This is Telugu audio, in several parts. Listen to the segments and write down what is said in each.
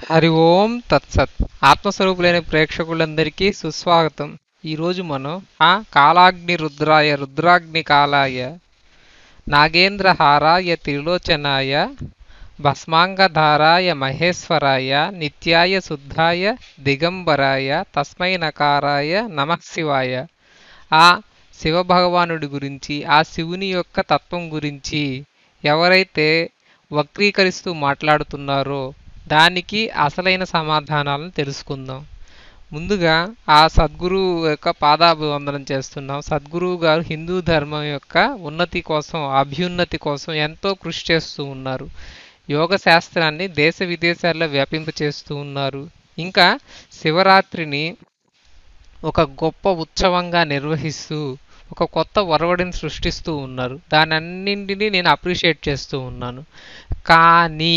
హరి ఓం తత్సత్ ఆత్మస్వరూపులైన ప్రేక్షకులందరికీ సుస్వాగతం ఈరోజు మనం ఆ కాలాగ్ని రుద్రాయ రుద్రాగ్ని కాలాయ నాగేంద్ర హారాయ త్రిలోచనాయ భస్మాంగధారాయ మహేశ్వరాయ నిత్యాయ శుద్ధాయ దిగంబరాయ తస్మై నకారాయ నమః శివాయ ఆ శివభగవానుడి గురించి ఆ శివుని యొక్క తత్వం గురించి ఎవరైతే వక్రీకరిస్తూ మాట్లాడుతున్నారో దానికి అసలైన సమాధానాలను తెలుసుకుందాం ముందుగా ఆ సద్గురువు యొక్క పాదాభివందనం చేస్తున్నాం సద్గురువు గారు హిందూ ధర్మం యొక్క ఉన్నతి కోసం అభ్యున్నతి కోసం ఎంతో కృషి చేస్తూ ఉన్నారు యోగ శాస్త్రాన్ని దేశ విదేశాల్లో వ్యాపింప చేస్తూ ఉన్నారు ఇంకా శివరాత్రిని ఒక గొప్ప ఉత్సవంగా నిర్వహిస్తూ ఒక కొత్త ఒరవడిని సృష్టిస్తూ ఉన్నారు దానన్నింటినీ నేను అప్రిషియేట్ చేస్తూ ఉన్నాను కానీ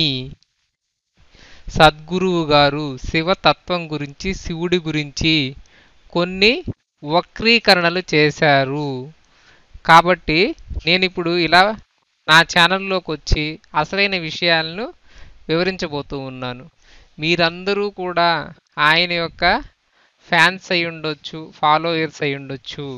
సద్గురువు గారు శివతత్వం గురించి శివుడి గురించి కొన్ని వక్రీకరణలు చేశారు కాబట్టి నేను ఇప్పుడు ఇలా నా ఛానల్లోకి వచ్చి అసలైన విషయాలను వివరించబోతూ ఉన్నాను మీరందరూ కూడా ఆయన యొక్క ఫ్యాన్స్ అయి ఉండొచ్చు ఫాలోయర్స్ అయి ఉండొచ్చు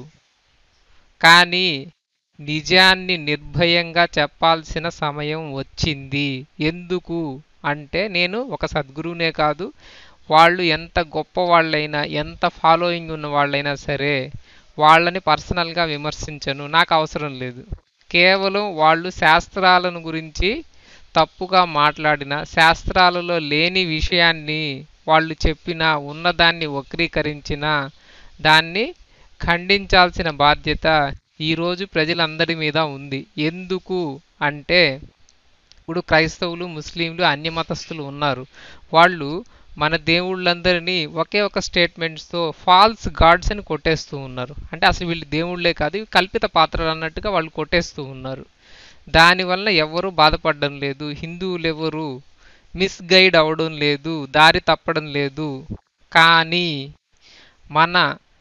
కానీ నిజాన్ని నిర్భయంగా చెప్పాల్సిన సమయం వచ్చింది ఎందుకు అంటే నేను ఒక సద్గురువునే కాదు వాళ్ళు ఎంత గొప్ప వాళ్ళైనా ఎంత ఫాలోయింగ్ ఉన్న వాళ్ళైనా సరే వాళ్ళని పర్సనల్గా విమర్శించను నాకు అవసరం లేదు కేవలం వాళ్ళు శాస్త్రాలను గురించి తప్పుగా మాట్లాడిన శాస్త్రాలలో లేని విషయాన్ని వాళ్ళు చెప్పిన ఉన్నదాన్ని వక్రీకరించిన దాన్ని ఖండించాల్సిన బాధ్యత ఈరోజు ప్రజలందరి మీద ఉంది ఎందుకు అంటే ఇప్పుడు క్రైస్తవులు ముస్లింలు అన్య మతస్థులు ఉన్నారు వాళ్ళు మన దేవుళ్ళందరినీ ఒకే ఒక స్టేట్మెంట్స్తో ఫాల్స్ గాడ్స్ అని కొట్టేస్తూ ఉన్నారు అంటే అసలు వీళ్ళు దేవుళ్ళే కాదు ఇవి కల్పిత పాత్రలు అన్నట్టుగా వాళ్ళు కొట్టేస్తూ ఉన్నారు దానివల్ల ఎవరు బాధపడడం లేదు హిందువులు ఎవరు మిస్గైడ్ అవ్వడం లేదు దారి తప్పడం లేదు కానీ మన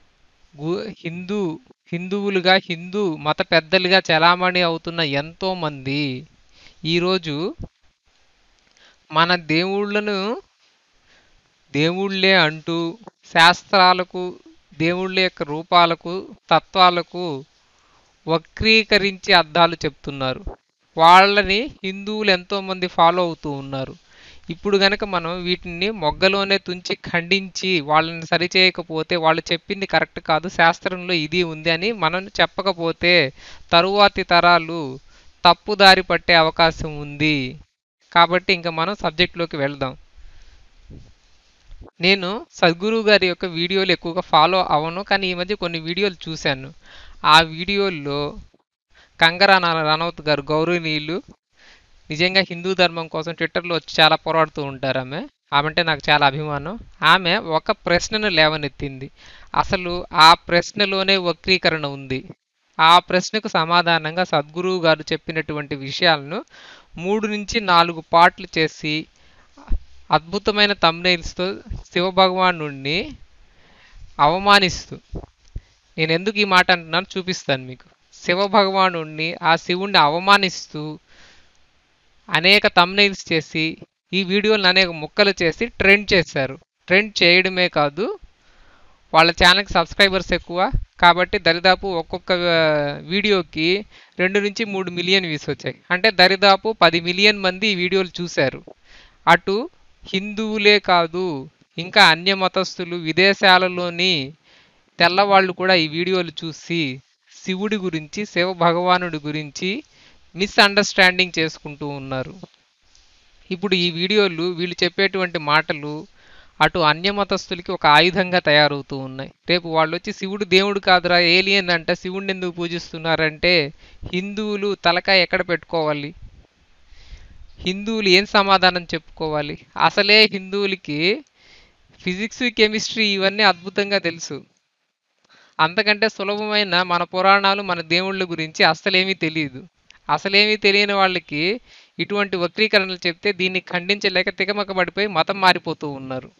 హిందూ హిందువులుగా హిందూ మత పెద్దలుగా చలామణి అవుతున్న ఎంతోమంది ఈరోజు మన దేవుళ్ళను దేవుళ్ళే అంటూ శాస్త్రాలకు దేవుళ్ళ యొక్క రూపాలకు తత్వాలకు వక్రీకరించి అర్థాలు చెప్తున్నారు వాళ్ళని హిందువులు ఎంతోమంది ఫాలో అవుతూ ఉన్నారు ఇప్పుడు గనక మనం వీటిని మొగ్గలోనే తుంచి ఖండించి వాళ్ళని సరిచేయకపోతే వాళ్ళు చెప్పింది కరెక్ట్ కాదు శాస్త్రంలో ఇది ఉంది అని మనం చెప్పకపోతే తరువాతి తరాలు తప్పుదారి పట్టే అవకాశం ఉంది కాబట్టి ఇంకా మనం సబ్జెక్ట్లోకి వెళ్దాం నేను సద్గురువు గారి యొక్క వీడియోలు ఎక్కువగా ఫాలో అవను కానీ ఈ మధ్య కొన్ని వీడియోలు చూశాను ఆ వీడియోల్లో కంగరా రనౌత్ గారు గౌరవనీయులు నిజంగా హిందూ ధర్మం కోసం ట్విట్టర్లో వచ్చి చాలా పోరాడుతూ ఉంటారు ఆమె ఆమె అంటే నాకు చాలా అభిమానం ఆమె ఒక ప్రశ్నను లేవనెత్తింది అసలు ఆ ప్రశ్నలోనే వక్రీకరణ ఉంది ఆ ప్రశ్నకు సమాధానంగా సద్గురువు గారు చెప్పినటువంటి విషయాలను మూడు నుంచి నాలుగు పార్ట్లు చేసి అద్భుతమైన తమ్నైల్స్తో శివభగవాను అవమానిస్తూ నేను ఎందుకు ఈ మాట అంటున్నాను చూపిస్తాను మీకు శివభగవాను ఆ శివుణ్ణి అవమానిస్తూ అనేక తమ్నైల్స్ చేసి ఈ వీడియోలను అనేక ముక్కలు చేసి ట్రెండ్ చేశారు ట్రెండ్ చేయడమే కాదు వాళ్ళ ఛానల్కి సబ్స్క్రైబర్స్ ఎక్కువ కాబట్టి దరిదాపు ఒక్కొక్క వీడియోకి రెండు నుంచి మూడు మిలియన్ వ్యూస్ వచ్చాయి అంటే దరిదాపు పది మిలియన్ మంది ఈ వీడియోలు చూశారు అటు హిందువులే కాదు ఇంకా అన్య మతస్థులు విదేశాలలోని తెల్లవాళ్ళు కూడా ఈ వీడియోలు చూసి శివుడి గురించి శివ భగవానుడి గురించి మిస్అండర్స్టాండింగ్ చేసుకుంటూ ఉన్నారు ఇప్పుడు ఈ వీడియోలు వీళ్ళు చెప్పేటువంటి మాటలు అటు అన్యమతస్థులకి ఒక ఆయుధంగా తయారవుతూ ఉన్నాయి రేపు వాళ్ళు వచ్చి శివుడు దేవుడు కాదురా ఏలియన్ అంట శివుడిని ఎందుకు పూజిస్తున్నారంటే హిందువులు తలకాయ ఎక్కడ పెట్టుకోవాలి హిందువులు ఏం సమాధానం చెప్పుకోవాలి అసలే హిందువులకి ఫిజిక్స్ కెమిస్ట్రీ ఇవన్నీ అద్భుతంగా తెలుసు అంతకంటే సులభమైన మన పురాణాలు మన దేవుళ్ళ గురించి అసలేమీ తెలియదు అసలేమీ తెలియని వాళ్ళకి ఇటువంటి వక్రీకరణలు చెప్తే దీన్ని ఖండించలేక తికమక పడిపోయి మతం మారిపోతూ ఉన్నారు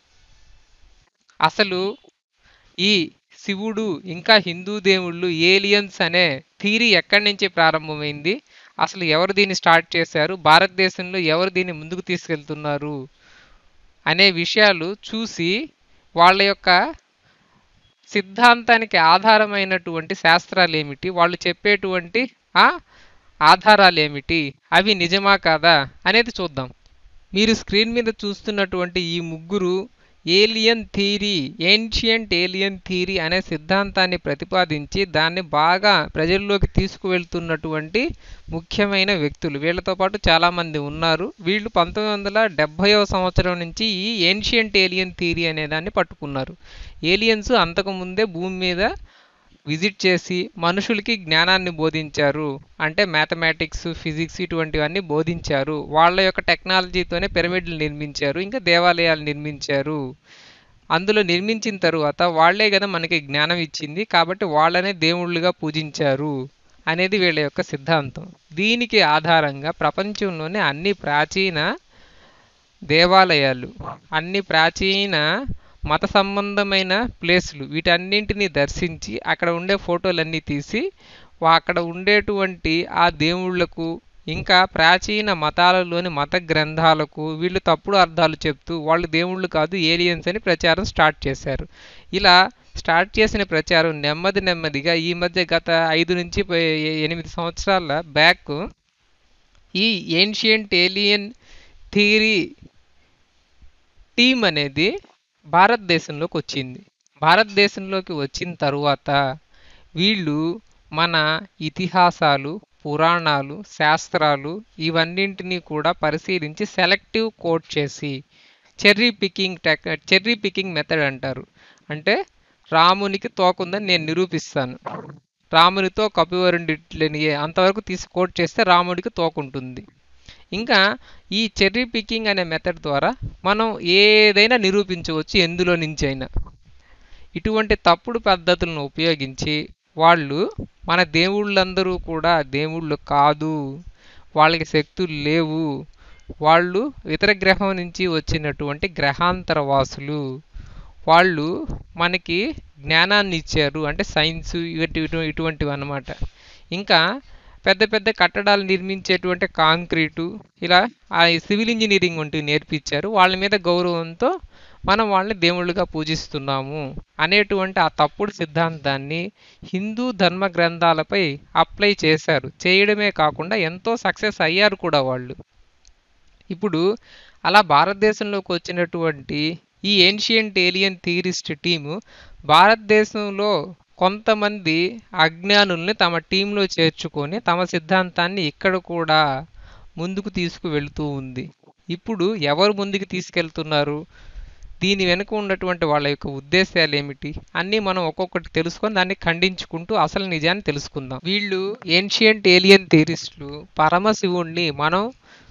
అసలు ఈ శివుడు ఇంకా హిందూ దేవుళ్ళు ఏలియన్స్ అనే థీరీ ఎక్కడి నుంచి ప్రారంభమైంది అసలు ఎవరు దీన్ని స్టార్ట్ చేశారు భారతదేశంలో ఎవరు దీన్ని ముందుకు తీసుకెళ్తున్నారు అనే విషయాలు చూసి వాళ్ళ యొక్క సిద్ధాంతానికి ఆధారమైనటువంటి శాస్త్రాలు ఏమిటి వాళ్ళు చెప్పేటువంటి ఆ ఆధారాలు ఏమిటి అవి నిజమా కాదా అనేది చూద్దాం మీరు స్క్రీన్ మీద చూస్తున్నటువంటి ఈ ముగ్గురు alien theory ancient alien theory అనే సిద్ధాంతాన్ని ప్రతిపాదించి దాన్ని బాగా ప్రజల్లోకి తీసుకువెళ్తున్నటువంటి ముఖ్యమైన వ్యక్తులు వీళ్ళతో పాటు చాలామంది ఉన్నారు వీళ్ళు పంతొమ్మిది వందల డెబ్భైవ సంవత్సరం నుంచి ఈ ఏన్షియంట్ ఏలియన్ థీరీ అనే దాన్ని పట్టుకున్నారు ఏలియన్స్ అంతకుముందే భూమి మీద విజిట్ చేసి మనుషులకి జ్ఞానాన్ని బోధించారు అంటే మ్యాథమెటిక్స్ ఫిజిక్స్ ఇటువంటివన్నీ బోధించారు వాళ్ళ యొక్క టెక్నాలజీతోనే పిరమిడ్లు నిర్మించారు ఇంకా దేవాలయాలు నిర్మించారు అందులో నిర్మించిన తరువాత వాళ్లే కదా మనకి జ్ఞానం ఇచ్చింది కాబట్టి వాళ్ళనే దేవుళ్ళుగా పూజించారు అనేది వీళ్ళ యొక్క సిద్ధాంతం దీనికి ఆధారంగా ప్రపంచంలోనే అన్ని ప్రాచీన దేవాలయాలు అన్ని ప్రాచీన మత సంబంధమైన ప్లేసులు వీటన్నింటినీ దర్శించి అక్కడ ఉండే ఫోటోలన్నీ తీసి వా- అక్కడ ఉండేటువంటి ఆ దేవుళ్లకు ఇంకా ప్రాచీన మతాలలోని మత గ్రంథాలకు వీళ్ళు తప్పుడు అర్థాలు చెప్తూ వాళ్ళు దేవుళ్ళు కాదు ఏలియన్స్ అని ప్రచారం స్టార్ట్ చేశారు ఇలా స్టార్ట్ చేసిన ప్రచారం నెమ్మది నెమ్మదిగా ఈ మధ్య గత ఐదు నుంచి ప- ఎనిమిది సంవత్సరాల బ్యాక్ ఈ ఏన్షియంట్ ఏలియన్ థియరీ టీం అనేది భారతదేశంలోకి వచ్చింది భారతదేశంలోకి వచ్చిన తరువాత వీళ్ళు మన ఇతిహాసాలు పురాణాలు శాస్త్రాలు ఇవన్నింటినీ కూడా పరిశీలించి సెలెక్టివ్ కోట్ చేసి చెర్రీ పికింగ్ టెక్ చెర్రీ పికింగ్ మెథడ్ అంటారు అంటే రామునికి తోకుందని నేను నిరూపిస్తాను రామునితో కపివరుండిట్లని అంతవరకు తీసి కోట్ చేస్తే రాముడికి తోకుంటుంది ఇంకా ఈ చెర్రీ పికింగ్ అనే మెథడ్ ద్వారా మనం ఏదైనా నిరూపించవచ్చు ఎందులో నుంచి అయినా ఇటువంటి తప్పుడు పద్ధతులను ఉపయోగించి వాళ్ళు మన దేవుళ్ళందరూ కూడా దేవుళ్ళు కాదు వాళ్ళకి శక్తులు లేవు వాళ్ళు ఇతర గ్రహం నుంచి వచ్చినటువంటి గ్రహాంతర వాసులు వాళ్ళు మనకి జ్ఞానాన్ని ఇచ్చారు అంటే సైన్స్ ఇటు ఇటు ఇటువంటివి అన్నమాట ఇంకా పెద్ద పెద్ద కట్టడాలు నిర్మించేటువంటి కాంక్రీటు ఇలా ఆ సివిల్ ఇంజనీరింగ్ వంటివి నేర్పించారు వాళ్ళ మీద గౌరవంతో మనం వాళ్ళని దేవుళ్ళుగా పూజిస్తున్నాము అనేటువంటి ఆ తప్పుడు సిద్ధాంతాన్ని హిందూ ధర్మ గ్రంథాలపై అప్లై చేశారు చేయడమే కాకుండా ఎంతో సక్సెస్ అయ్యారు కూడా వాళ్ళు ఇప్పుడు అలా భారతదేశంలోకి వచ్చినటువంటి ఈ ఏన్షియంట్ ఏలియన్ థియరిస్ట్ టీము భారతదేశంలో కొంతమంది అజ్ఞానుల్ని తమ టీంలో చేర్చుకొని తమ సిద్ధాంతాన్ని ఇక్కడ కూడా ముందుకు తీసుకువెళ్తూ ఉంది ఇప్పుడు ఎవరు ముందుకు తీసుకెళ్తున్నారు దీని వెనుక ఉన్నటువంటి వాళ్ళ యొక్క ఉద్దేశాలు ఏమిటి అన్నీ మనం ఒక్కొక్కటి తెలుసుకొని దాన్ని ఖండించుకుంటూ అసలు నిజాన్ని తెలుసుకుందాం వీళ్ళు ఏన్షియంట్ ఏలియన్ థియరిస్టులు పరమశివుణ్ణి మనం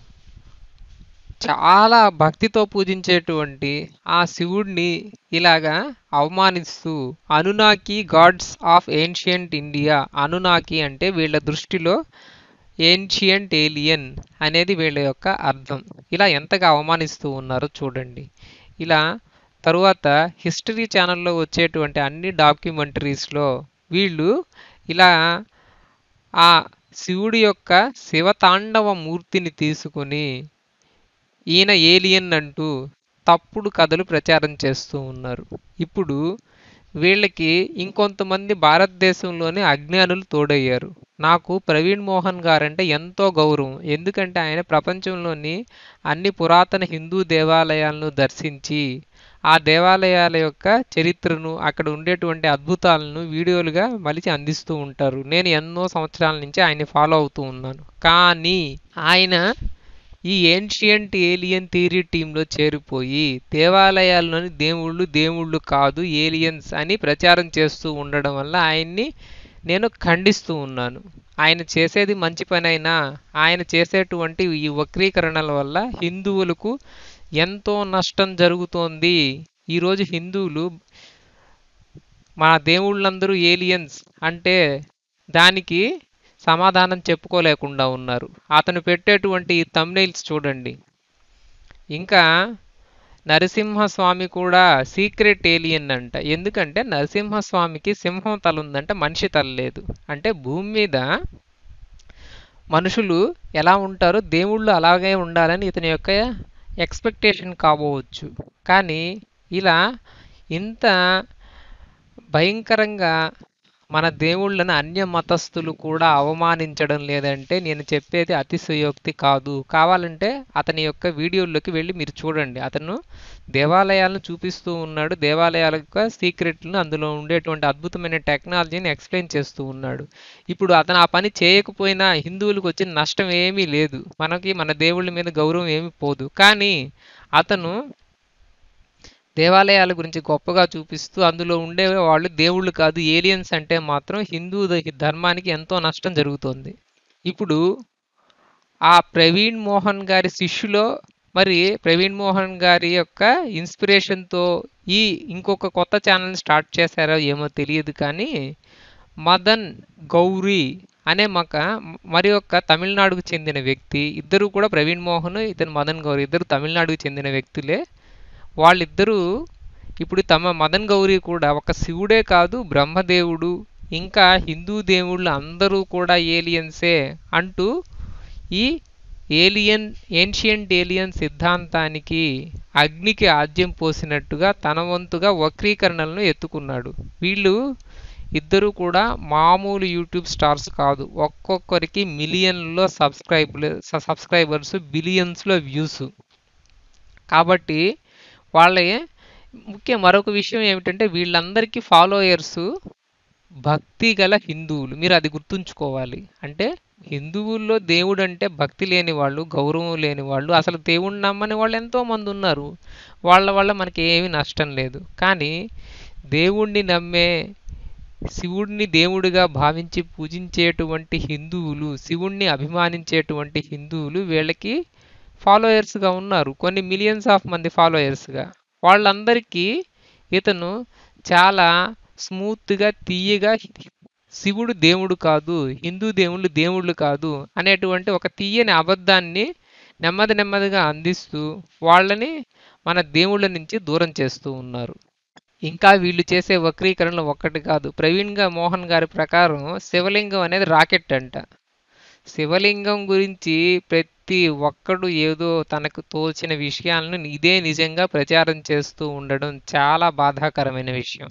చాలా భక్తితో పూజించేటువంటి ఆ శివుడిని ఇలాగా అవమానిస్తూ Anunnaki gods of ancient India Anunnaki అంటే వీళ్ళ దృష్టిలో ఏన్షియంట్ ఏలియన్ అనేది వీళ్ళ యొక్క అర్థం ఇలా ఎంతగా అవమానిస్తూ ఉన్నారో చూడండి ఇలా తరువాత హిస్టరీ ఛానల్లో వచ్చేటువంటి అన్ని డాక్యుమెంటరీస్లో వీళ్ళు ఇలా ఆ శివుడి యొక్క శివతాండవ మూర్తిని తీసుకొని ఈయన ఏలియన్ అంటూ తప్పుడు కథలు ప్రచారం చేస్తూ ఉన్నారు ఇప్పుడు వీళ్ళకి ఇంకొంతమంది భారతదేశంలోనే అజ్ఞానులు తోడయ్యారు నాకు ప్రవీణ్ మోహన్ గారంటే ఎంతో గౌరవం ఎందుకంటే ఆయన ప్రపంచంలోని అన్ని పురాతన హిందూ దేవాలయాలను దర్శించి ఆ దేవాలయాల యొక్క చరిత్రను అక్కడ ఉండేటువంటి అద్భుతాలను వీడియోలుగా మలిచి అందిస్తూ ఉంటారు నేను ఎన్నో సంవత్సరాల నుంచి ఆయన్ని ఫాలో అవుతూ ఉన్నాను కానీ ఆయన ఈ ఏన్షియంట్ ఏలియన్ థియరీ టీంలో చేరిపోయి దేవాలయాల్లోని దేవుళ్ళు దేవుళ్ళు కాదు ఏలియన్స్ అని ప్రచారం చేస్తూ ఉండడం వల్ల ఆయన్ని నేను ఖండిస్తూ ఉన్నాను ఆయన చేసేది మంచి పని అయినా ఆయన చేసేటువంటి ఈ వక్రీకరణల వల్ల హిందువులకు ఎంతో నష్టం జరుగుతోంది ఈరోజు హిందువులు మా దేవుళ్ళందరూ ఏలియన్స్ అంటే దానికి సమాధానం చెప్పుకోలేకుండా ఉన్నారు అతను పెట్టేటువంటి ఈ తమ్నైల్స్ చూడండి ఇంకా నరసింహస్వామి కూడా సీక్రెట్ ఏలియన్ అంట ఎందుకంటే నరసింహస్వామికి సింహం తల ఉందంట మనిషి తల లేదు అంటే భూమి మీద మనుషులు ఎలా ఉంటారో దేవుళ్ళు అలాగే ఉండాలని ఇతని యొక్క ఎక్స్పెక్టేషన్ కాబోవచ్చు కానీ ఇలా ఇంత భయంకరంగా మన దేవుళ్ళను అన్య మతస్థులు కూడా అవమానించడం లేదంటే నేను చెప్పేది అతిశయోక్తి కాదు కావాలంటే అతని యొక్క వీడియోల్లోకి వెళ్ళి మీరు చూడండి అతను దేవాలయాలను చూపిస్తూ ఉన్నాడు దేవాలయాల యొక్క సీక్రెట్లను అందులో ఉండేటువంటి అద్భుతమైన టెక్నాలజీని ఎక్స్ప్లెయిన్ చేస్తూ ఉన్నాడు ఇప్పుడు అతను ఆ పని చేయకపోయినా హిందువులకు వచ్చిన నష్టం ఏమీ లేదు మనకి మన దేవుళ్ళ మీద గౌరవం ఏమీ పోదు కానీ అతను దేవాలయాల గురించి గొప్పగా చూపిస్తూ అందులో ఉండే వాళ్ళు దేవుళ్ళు కాదు ఏలియన్స్ అంటే మాత్రం హిందూ ద- ధర్మానికి ఎంతో నష్టం జరుగుతోంది ఇప్పుడు ఆ ప్రవీణ్ మోహన్ గారి శిష్యులో మరి ప్రవీణ్ మోహన్ గారి యొక్క ఇన్స్పిరేషన్తో ఈ ఇంకొక కొత్త ఛానల్ స్టార్ట్ చేశారో ఏమో తెలియదు కానీ మదన్ గౌరీ అనే మక మరి యొక్క తమిళనాడుకు చెందిన వ్యక్తి ఇద్దరు కూడా ప్రవీణ్ మోహన్ ఇతను మదన్ గౌరీ ఇద్దరు తమిళనాడుకు చెందిన వ్యక్తులే వాళ్ళిద్దరూ ఇప్పుడు తమ మదన్ గౌరీ కూడా ఒక శివుడే కాదు బ్రహ్మదేవుడు ఇంకా హిందూ దేవుళ్ళు అందరూ కూడా ఏలియన్సే అంటూ ఈ ఏలియన్ ఏన్షియంట్ ఏలియన్ సిద్ధాంతానికి అగ్నికి ఆద్యం పోసినట్టుగా తన వంతుగా వక్రీకరణలను ఎత్తుకున్నాడు వీళ్ళు ఇద్దరు కూడా మామూలు యూట్యూబ్ స్టార్స్ కాదు ఒక్కొక్కరికి మిలియన్లో సబ్స్క్రైబ్ సబ్స్క్రైబర్స్ బిలియన్స్లో వ్యూస్ కాబట్టి వాళ్ళ ముఖ్య మరొక విషయం ఏమిటంటే వీళ్ళందరికీ ఫాలోయర్స్ భక్తి గల హిందువులు మీరు అది గుర్తుంచుకోవాలి అంటే హిందువుల్లో దేవుడు అంటే భక్తి లేని వాళ్ళు గౌరవం లేని వాళ్ళు అసలు దేవుడిని నమ్మని వాళ్ళు ఎంతోమంది ఉన్నారు వాళ్ళ వల్ల మనకి ఏమీ నష్టం లేదు కానీ దేవుణ్ణి నమ్మే శివుడిని దేవుడిగా భావించి పూజించేటువంటి హిందువులు శివుణ్ణి అభిమానించేటువంటి హిందువులు వీళ్ళకి ఫాలోయర్స్గా ఉన్నారు కొన్ని మిలియన్స్ ఆఫ్ మంది ఫాలోయర్స్గా వాళ్ళందరికీ ఇతను చాలా స్మూత్గా తీయగా శివుడు దేవుడు కాదు హిందూ దేవుళ్ళు దేవుళ్ళు కాదు అనేటువంటి ఒక తీయని అబద్ధాన్ని నెమ్మది నెమ్మదిగా అందిస్తూ వాళ్ళని మన దేవుళ్ళ నుంచి దూరం చేస్తూ ఉన్నారు ఇంకా వీళ్ళు చేసే వక్రీకరణలు ఒక్కటి కాదు ప్రవీణ్గా మోహన్ గారి ప్రకారం శివలింగం అనేది రాకెట్ అంట శివలింగం గురించి ప్రతి ఒక్కడు ఏదో తనకు తోచిన విషయాలను ఇదే నిజంగా ప్రచారం చేస్తూ ఉండడం చాలా బాధాకరమైన విషయం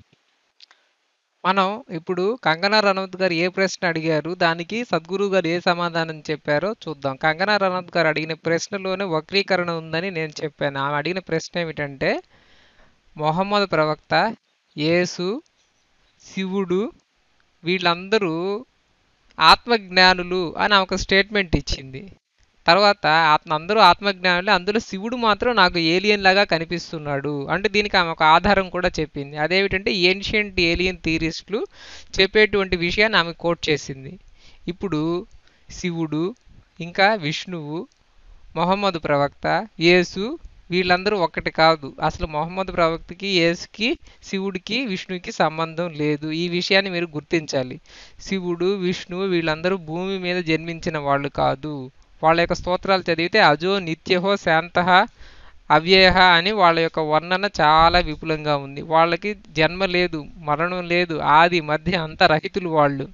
మనం ఇప్పుడు కంగనా రనౌత్ గారు ఏ ప్రశ్న అడిగారు దానికి సద్గురు గారు ఏ సమాధానం చెప్పారో చూద్దాం కంగనా రనౌత్ గారు అడిగిన ప్రశ్నలోనే వక్రీకరణ ఉందని నేను చెప్పాను ఆమె అడిగిన ప్రశ్న ఏమిటంటే మొహమ్మద్ ప్రవక్త యేసు శివుడు వీళ్ళందరూ ఆత్మజ్ఞానులు అని ఆమె ఒక స్టేట్మెంట్ ఇచ్చింది తర్వాత ఆత్మ అందరూ ఆత్మజ్ఞానులే అందులో శివుడు మాత్రం నాకు ఏలియన్ లాగా కనిపిస్తున్నాడు అంటే దీనికి ఆమె ఒక ఆధారం కూడా చెప్పింది అదేమిటంటే ఏన్షియంట్ ఏలియన్ థీరిస్టులు చెప్పేటువంటి విషయాన్ని ఆమె కోట్ చేసింది ఇప్పుడు శివుడు ఇంకా విష్ణువు మొహమ్మద్ ప్రవక్త యేసు వీళ్ళందరూ ఒక్కటి కాదు అసలు మొహమ్మద్ ప్రవక్తకి యేసుకి శివుడికి విష్ణువుకి సంబంధం లేదు ఈ విషయాన్ని మీరు గుర్తించాలి శివుడు విష్ణువు వీళ్ళందరూ భూమి మీద జన్మించిన వాళ్ళు కాదు వాళ్ళ యొక్క స్తోత్రాలు చదివితే అజో నిత్యహో శాంత అవ్యయ అని వాళ్ళ యొక్క వర్ణన చాలా విపులంగా ఉంది వాళ్ళకి జన్మ లేదు మరణం లేదు ఆది మధ్య అంత రహితులు వాళ్ళు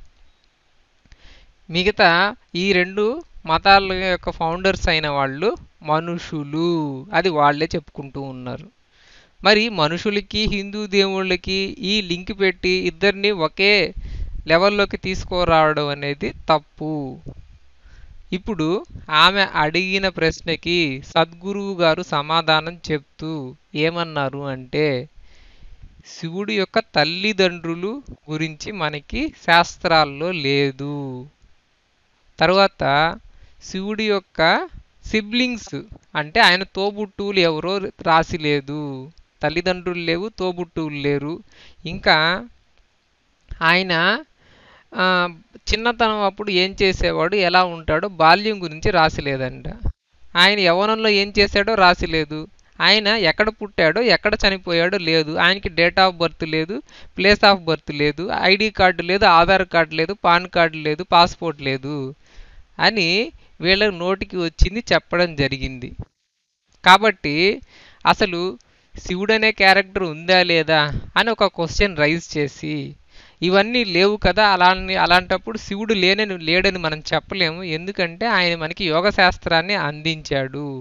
మిగతా ఈ రెండు మతాల యొక్క ఫౌండర్స్ అయిన వాళ్ళు మనుషులు అది వాళ్ళే చెప్పుకుంటూ ఉన్నారు మరి మనుషులకి హిందూ దేవుళ్ళకి ఈ లింక్ పెట్టి ఇద్దరిని ఒకే లెవెల్లోకి తీసుకురావడం అనేది తప్పు ఇప్పుడు ఆమె అడిగిన ప్రశ్నకి సద్గురువు గారు సమాధానం చెప్తూ ఏమన్నారు అంటే శివుడి యొక్క తల్లిదండ్రులు గురించి మనకి శాస్త్రాల్లో లేదు తర్వాత శివుడి యొక్క సిబ్లింగ్స్ అంటే ఆయన తోబుట్టువులు ఎవరో రాసి లేదు తల్లిదండ్రులు లేవు తోబుట్టువులు లేరు ఇంకా ఆయన ఆ, చిన్నతనం అప్పుడు ఏం చేసేవాడు ఎలా ఉంటాడో బాల్యం గురించి రాసిలేదంట ఆయన యవ్వనంలో ఏం చేశాడో రాసిలేదు ఆయన ఎక్కడ పుట్టాడో ఎక్కడ చనిపోయాడో లేదు ఆయనకి డేట్ ఆఫ్ బర్త్ లేదు ప్లేస్ ఆఫ్ బర్త్ లేదు ఐడి కార్డు లేదు ఆధార్ కార్డు లేదు పాన్ కార్డు లేదు పాస్పోర్ట్ లేదు అని వీళ్ళ నోటికి వచ్చింది చెప్పడం జరిగింది కాబట్టి అసలు శివుడు అనే క్యారెక్టర్ ఉందా లేదా అని ఒక క్వశ్చన్ రైజ్ చేసి ఇవన్నీ లేవు కదా అలా అలాంటప్పుడు శివుడు లేనని లేడని మనం చెప్పలేము ఎందుకంటే ఆయన మనకి యోగ శాస్త్రాన్ని అందించాడు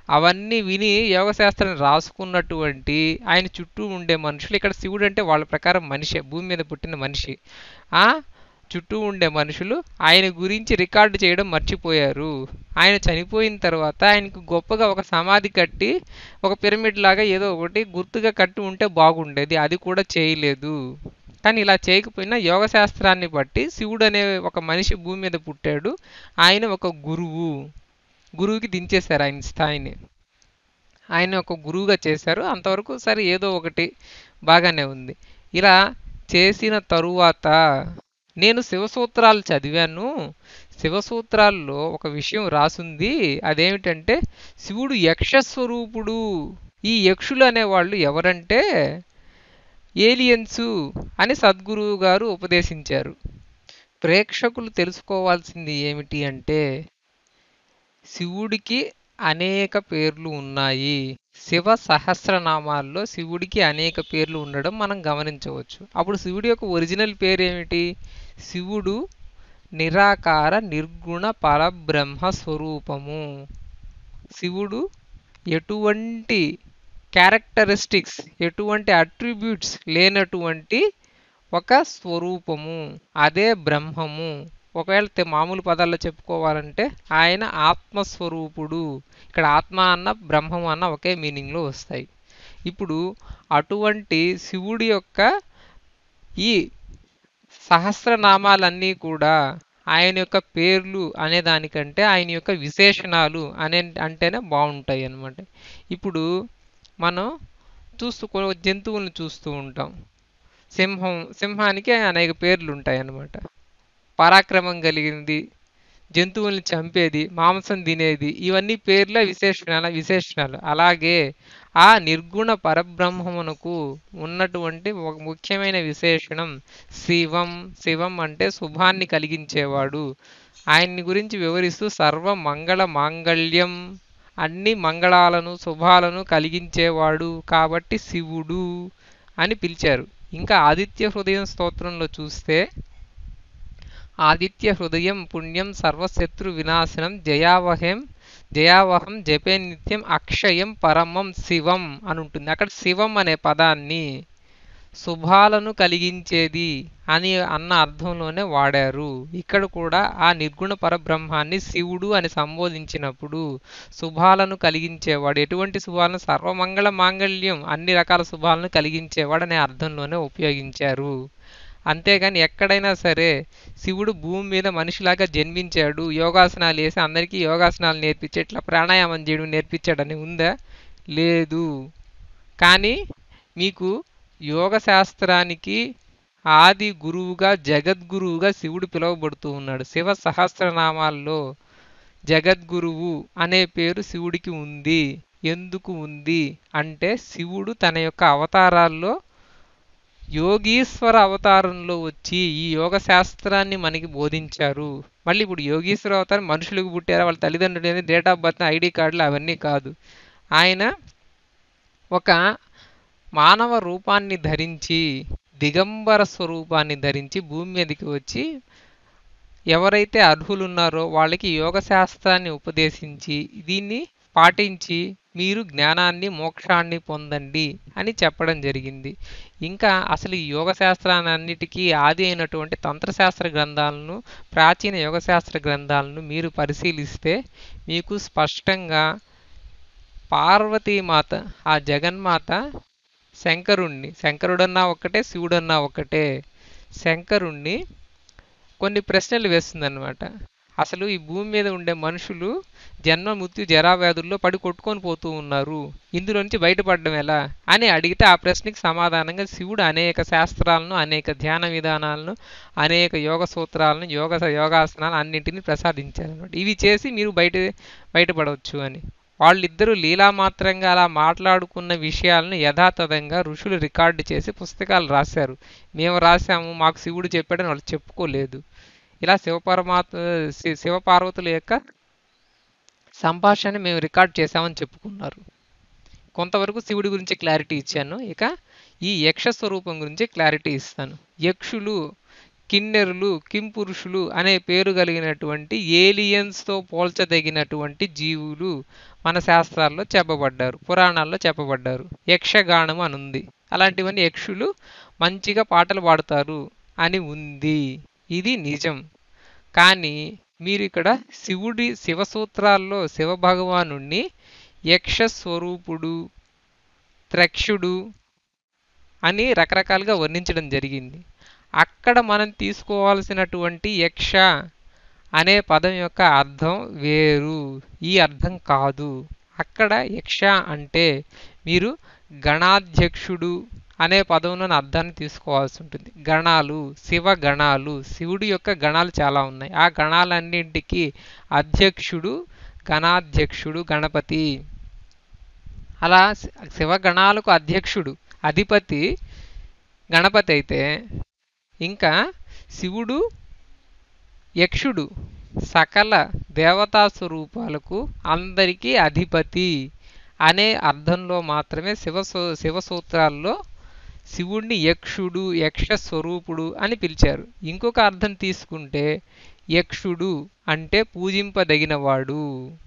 అవన్నీ విని యోగశాస్త్రాన్ని రాసుకున్నటువంటి ఆయన చుట్టూ ఉండే మనుషులు ఇక్కడ శివుడు అంటే వాళ్ళ ప్రకారం మనిషి భూమి మీద పుట్టిన మనిషి ఆ చుట్టూ ఉండే మనుషులు ఆయన గురించి రికార్డు చేయడం మర్చిపోయారు ఆయన చనిపోయిన తర్వాత ఆయనకు గొప్పగా ఒక సమాధి కట్టి ఒక పిరమిడ్ లాగా ఏదో ఒకటి గుర్తుగా కట్టి ఉంటే బాగుండేది అది కూడా చేయలేదు కానీ ఇలా చేయకపోయినా యోగ శాస్త్రాన్ని బట్టి శివుడు అనే ఒక మనిషి భూమి మీద పుట్టాడు ఆయన ఒక గురువు గురువుకి దించేశారు ఆయన స్థాయిని ఆయన ఒక గురువుగా చేశారు అంతవరకు సరే ఏదో ఒకటి బాగానే ఉంది ఇలా చేసిన తరువాత నేను శివసూత్రాలు చదివాను శివసూత్రాల్లో ఒక విషయం రాసుంది అదేమిటంటే శివుడు యక్షస్వరూపుడు ఈ యక్షులు అనేవాళ్ళు ఎవరంటే ఏలియన్స్ అని సద్గురువు గారు ఉపదేశించారు ప్రేక్షకులు తెలుసుకోవాల్సింది ఏమిటి అంటే శివుడికి అనేక పేర్లు ఉన్నాయి శివ సహస్రనామాల్లో శివుడికి అనేక పేర్లు ఉండడం మనం గమనించవచ్చు అప్పుడు శివుడి యొక్క ఒరిజినల్ పేరు ఏమిటి శివుడు నిరాకార నిర్గుణ పరబ్రహ్మ స్వరూపము శివుడు ఎటువంటి క్యారెక్టరిస్టిక్స్ ఎటువంటి అట్రిబ్యూట్స్ లేనటువంటి ఒక స్వరూపము అదే బ్రహ్మము ఒకవేళ తె- మామూలు పదాల్లో చెప్పుకోవాలంటే ఆయన ఆత్మస్వరూపుడు ఇక్కడ ఆత్మ అన్న బ్రహ్మం అన్న ఒకే మీనింగ్లో వస్తాయి ఇప్పుడు అటువంటి శివుడి యొక్క ఈ సహస్రనామాలన్నీ కూడా ఆయన యొక్క పేర్లు అనే దానికంటే ఆయన యొక్క విశేషణాలు అనే అంటేనే బాగుంటాయి అన్నమాట ఇప్పుడు మనం చూస్తూ కొ- జంతువులను చూస్తూ ఉంటాం సింహం సింహానికి అనేక పేర్లు ఉంటాయి అన్నమాట పరాక్రమం కలిగింది జంతువుల్ని చంపేది మాంసం తినేది ఇవన్నీ పేర్ల విశేషణాల విశేషణాలు అలాగే ఆ నిర్గుణ పరబ్రహ్మమునకు ఉన్నటువంటి ఒక ముఖ్యమైన విశేషణం శివం శివం అంటే శుభాన్ని కలిగించేవాడు ఆయన్ని గురించి వివరిస్తూ సర్వ మంగళ మాంగళ్యం అన్ని మంగళాలను శుభాలను కలిగించేవాడు కాబట్టి శివుడు అని పిలిచారు ఇంకా ఆదిత్య హృదయం స్తోత్రంలో చూస్తే ఆదిత్య హృదయం పుణ్యం సర్వశత్రు వినాశనం జయావహం జయావహం జపే నిత్యం అక్షయం పరమం శివం అని ఉంటుంది అక్కడ శివం అనే పదాన్ని శుభాలను కలిగించేది అని అన్న అర్థంలోనే వాడారు ఇక్కడ కూడా ఆ నిర్గుణ పరబ్రహ్మాన్ని శివుడు అని సంబోధించినప్పుడు శుభాలను కలిగించేవాడు ఎటువంటి శుభాలను సర్వమంగళ మాంగళ్యం అన్ని రకాల శుభాలను కలిగించేవాడు అనే అర్థంలోనే ఉపయోగించారు అంతేగాని ఎక్కడైనా సరే శివుడు భూమి మీద మనిషిలాగా జన్మించాడు యోగాసనాలు వేసి అందరికీ యోగాసనాలు నేర్పించి ఇట్లా ప్రాణాయామం చేయడం నేర్పించాడని ఉందా లేదు కానీ మీకు యోగ శాస్త్రానికి ఆది గురువుగా జగద్గురువుగా శివుడు పిలువబడుతూ ఉన్నాడు శివ సహస్రనామాల్లో జగద్గురువు అనే పేరు శివుడికి ఉంది ఎందుకు ఉంది అంటే శివుడు తన యొక్క అవతారాల్లో యోగీశ్వర అవతారంలో వచ్చి ఈ యోగ శాస్త్రాన్ని మనకి బోధించారు మళ్ళీ ఇప్పుడు యోగీశ్వర అవతారం మనుషులకు పుట్టారా వాళ్ళ తల్లిదండ్రులు డేట్ ఆఫ్ బర్త్ ఐడి కార్డులు అవన్నీ కాదు ఆయన ఒక మానవ రూపాన్ని ధరించి దిగంబర స్వరూపాన్ని ధరించి భూమి మీదకి వచ్చి ఎవరైతే అర్హులున్నారో వాళ్ళకి యోగ శాస్త్రాన్ని ఉపదేశించి దీన్ని పాటించి మీరు జ్ఞానాన్ని మోక్షాన్ని పొందండి అని చెప్పడం జరిగింది ఇంకా అసలు ఈ యోగ శాస్త్రాన్నిటికీ ఆది అయినటువంటి తంత్రశాస్త్ర గ్రంథాలను ప్రాచీన యోగశాస్త్ర గ్రంథాలను మీరు పరిశీలిస్తే మీకు స్పష్టంగా పార్వతీమాత ఆ జగన్మాత శంకరుణ్ణి శంకరుడన్నా ఒక్కటే శివుడన్నా ఒక్కటే శంకరుణ్ణి కొన్ని ప్రశ్నలు వేస్తుందన్నమాట అసలు ఈ భూమి మీద ఉండే మనుషులు జన్మ మృత్యు జరావ్యాధుల్లో పడి కొట్టుకొని పోతూ ఉన్నారు ఇందులో నుంచి బయటపడడం ఎలా అని అడిగితే ఆ ప్రశ్నకి సమాధానంగా శివుడు అనేక శాస్త్రాలను అనేక ధ్యాన విధానాలను అనేక యోగ సూత్రాలను యోగ యోగాసనాలు అన్నింటినీ ప్రసాదించారనమాట ఇవి చేసి మీరు బయట బయటపడవచ్చు అని వాళ్ళిద్దరూ లీలామాత్రంగా అలా మాట్లాడుకున్న విషయాలను యథాతథంగా ఋషులు రికార్డు చేసి పుస్తకాలు రాశారు మేము రాసాము మాకు శివుడు చెప్పాడని వాళ్ళు చెప్పుకోలేదు ఇలా శివపరమాత్మ శి- శివపార్వతుల యొక్క సంభాషణ మేము రికార్డ్ చేశామని చెప్పుకున్నారు కొంతవరకు శివుడి గురించి క్లారిటీ ఇచ్చాను ఇక ఈ యక్ష స్వరూపం గురించి క్లారిటీ ఇస్తాను యక్షులు కిన్నెరులు కింపురుషులు అనే పేరు కలిగినటువంటి ఏలియన్స్తో పోల్చదగినటువంటి జీవులు మన శాస్త్రాల్లో చెప్పబడ్డారు పురాణాల్లో చెప్పబడ్డారు యక్షగానం అని ఉంది అలాంటివన్నీ యక్షులు మంచిగా పాటలు పాడుతారు అని ఉంది ఇది నిజం కానీ మీరు ఇక్కడ శివుడి శివసూత్రాల్లో శివభగవాను యక్ష స్వరూపుడు త్రక్షుడు అని రకరకాలుగా వర్ణించడం జరిగింది అక్కడ మనం తీసుకోవాల్సినటువంటి యక్ష అనే పదం యొక్క అర్థం వేరు ఈ అర్థం కాదు అక్కడ యక్ష అంటే మీరు గణాధ్యక్షుడు అనే పదంలోని అర్థాన్ని తీసుకోవాల్సి ఉంటుంది గణాలు శివ గణాలు శివుడి యొక్క గణాలు చాలా ఉన్నాయి ఆ గణాలన్నింటికి అధ్యక్షుడు గణాధ్యక్షుడు గణపతి అలా శివగణాలకు అధ్యక్షుడు అధిపతి గణపతి అయితే ఇంకా శివుడు యక్షుడు సకల దేవతా స్వరూపాలకు అందరికీ అధిపతి అనే అర్థంలో మాత్రమే శివ శివసూత్రాల్లో శివుణ్ణి యక్షుడు యక్ష స్వరూపుడు అని పిలిచారు ఇంకొక అర్థం తీసుకుంటే యక్షుడు అంటే పూజింపదగినవాడు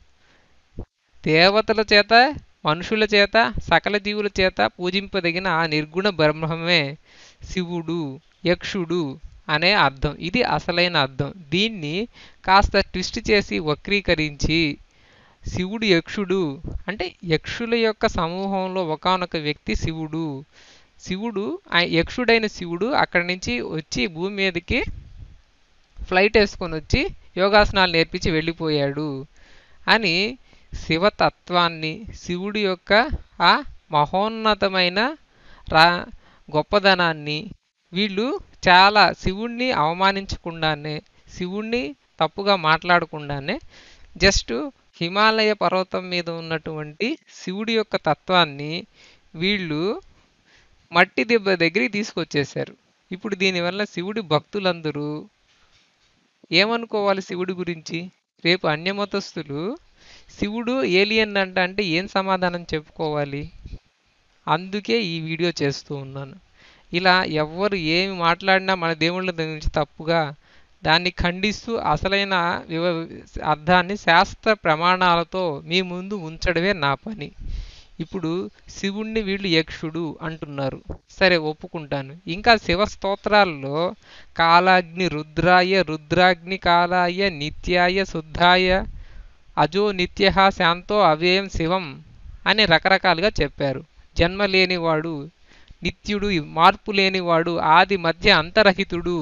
దేవతల చేత మనుషుల చేత సకల జీవుల చేత పూజింపదగిన ఆ నిర్గుణ బ్రహ్మమే శివుడు యక్షుడు అనే అర్థం ఇది అసలైన అర్థం దీన్ని కాస్త ట్విస్ట్ చేసి వక్రీకరించి శివుడు యక్షుడు అంటే యక్షుల యొక్క సమూహంలో ఒకనొక వ్యక్తి శివుడు శివుడు యక్షుడైన శివుడు అక్కడి నుంచి వచ్చి భూమి మీదకి ఫ్లైట్ వేసుకొని వచ్చి యోగాసనాలు నేర్పించి వెళ్ళిపోయాడు అని శివతత్వాన్ని శివుడి యొక్క ఆ మహోన్నతమైన రా గొప్పదనాన్ని వీళ్ళు చాలా శివుణ్ణి అవమానించకుండానే శివుణ్ణి తప్పుగా మాట్లాడకుండానే జస్ట్ హిమాలయ పర్వతం మీద ఉన్నటువంటి శివుడి యొక్క తత్వాన్ని వీళ్ళు మట్టి దెబ్బ దగ్గరికి తీసుకొచ్చేశారు ఇప్పుడు దీనివల్ల శివుడి భక్తులందరూ ఏమనుకోవాలి శివుడి గురించి రేపు అన్యమతస్థులు శివుడు ఏలియన్ అంట అంటే ఏం సమాధానం చెప్పుకోవాలి అందుకే ఈ వీడియో చేస్తూ ఉన్నాను ఇలా ఎవ్వరు ఏమి మాట్లాడినా మన దేవుళ్ళ గురించి తప్పుగా దాన్ని ఖండిస్తూ అసలైన వివ అర్థాన్ని శాస్త్ర ప్రమాణాలతో మీ ముందు ఉంచడమే నా పని ఇప్పుడు శివుణ్ణి వీళ్ళు యక్షుడు అంటున్నారు సరే ఒప్పుకుంటాను ఇంకా శివ స్తోత్రాల్లో కాలాగ్ని రుద్రాయ రుద్రాగ్ని కాలాయ నిత్యాయ శుద్ధాయ అజో నిత్య శాంతో అవ్యయం శివం అని రకరకాలుగా చెప్పారు జన్మ లేనివాడు నిత్యుడు మార్పు లేనివాడు ఆది మధ్య అంతరహితుడు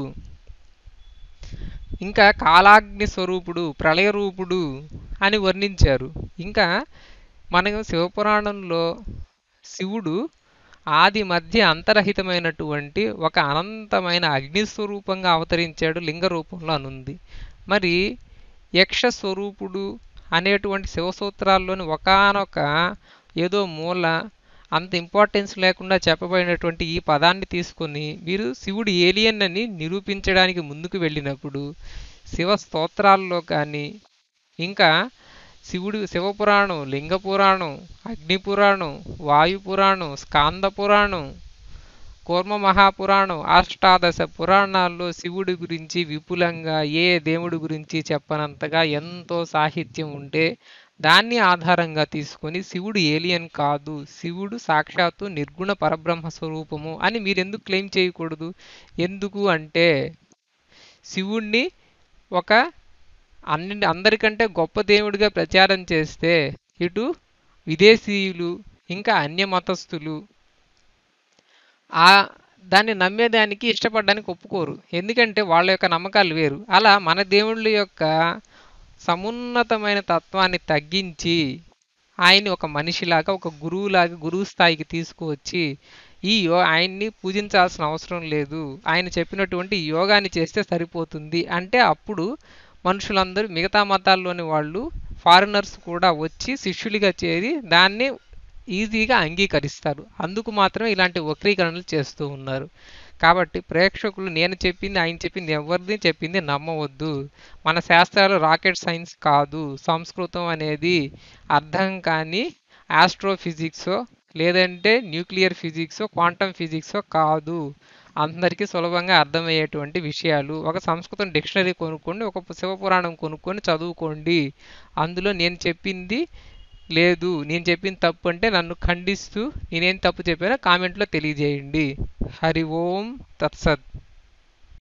ఇంకా కాలాగ్ని స్వరూపుడు ప్రళయరూపుడు అని వర్ణించారు ఇంకా మన శివపురాణంలో శివుడు ఆది మధ్య అంతరహితమైనటువంటి ఒక అనంతమైన అగ్నిస్వరూపంగా అవతరించాడు లింగ రూపంలో అనుంది మరి యక్ష స్వరూపుడు అనేటువంటి శివసూత్రాల్లోని ఒకనొక ఏదో మూల అంత ఇంపార్టెన్స్ లేకుండా చెప్పబడినటువంటి ఈ పదాన్ని తీసుకొని మీరు శివుడు ఏలియన్ అని నిరూపించడానికి ముందుకు వెళ్ళినప్పుడు శివ స్తోత్రాల్లో కానీ ఇంకా శివుడు శివపురాణం లింగ పురాణం అగ్ని పురాణం వాయు పురాణం స్కాంద పురాణం కూర్మ మహాపురాణం అష్టాదశ పురాణాల్లో శివుడి గురించి విపులంగా ఏ దేవుడి గురించి చెప్పనంతగా ఎంతో సాహిత్యం ఉంటే దాన్ని ఆధారంగా తీసుకొని శివుడు ఏలియన్ కాదు శివుడు సాక్షాత్తు నిర్గుణ పరబ్రహ్మ స్వరూపము అని మీరు ఎందుకు క్లెయిమ్ చేయకూడదు ఎందుకు అంటే శివుణ్ణి ఒక అన్ని అందరికంటే గొప్ప దేవుడిగా ప్రచారం చేస్తే ఇటు విదేశీయులు ఇంకా అన్య మతస్థులు ఆ దాన్ని నమ్మేదానికి ఇష్టపడడానికి ఒప్పుకోరు ఎందుకంటే వాళ్ళ యొక్క నమ్మకాలు వేరు అలా మన దేవుళ్ళ యొక్క సమున్నతమైన తత్వాన్ని తగ్గించి ఆయన్ని ఒక మనిషిలాగా ఒక గురువులాగా గురువు స్థాయికి తీసుకువచ్చి ఈ యో ఆయన్ని పూజించాల్సిన అవసరం లేదు ఆయన చెప్పినటువంటి యోగాన్ని చేస్తే సరిపోతుంది అంటే అప్పుడు మనుషులందరూ మిగతా మతాల్లోని వాళ్ళు ఫారినర్స్ కూడా వచ్చి శిష్యులుగా చేరి దాన్ని ఈజీగా అంగీకరిస్తారు అందుకు మాత్రమే ఇలాంటి వక్రీకరణలు చేస్తూ ఉన్నారు కాబట్టి ప్రేక్షకులు నేను చెప్పింది ఆయన చెప్పింది ఎవరిది చెప్పింది నమ్మవద్దు మన శాస్త్రాలు రాకెట్ సైన్స్ కాదు సంస్కృతం అనేది అర్థం కాని ఆస్ట్రోఫిజిక్సో లేదంటే న్యూక్లియర్ ఫిజిక్సో క్వాంటమ్ ఫిజిక్సో కాదు అందరికీ సులభంగా అర్థమయ్యేటువంటి విషయాలు ఒక సంస్కృతం డిక్షనరీ కొనుక్కోండి ఒక శివపురాణం కొనుక్కొని చదువుకోండి అందులో నేను చెప్పింది లేదు నేను చెప్పింది తప్పు అంటే నన్ను ఖండిస్తూ నేనేం తప్పు చెప్పానో కామెంట్లో తెలియజేయండి హరి ఓం తత్సత్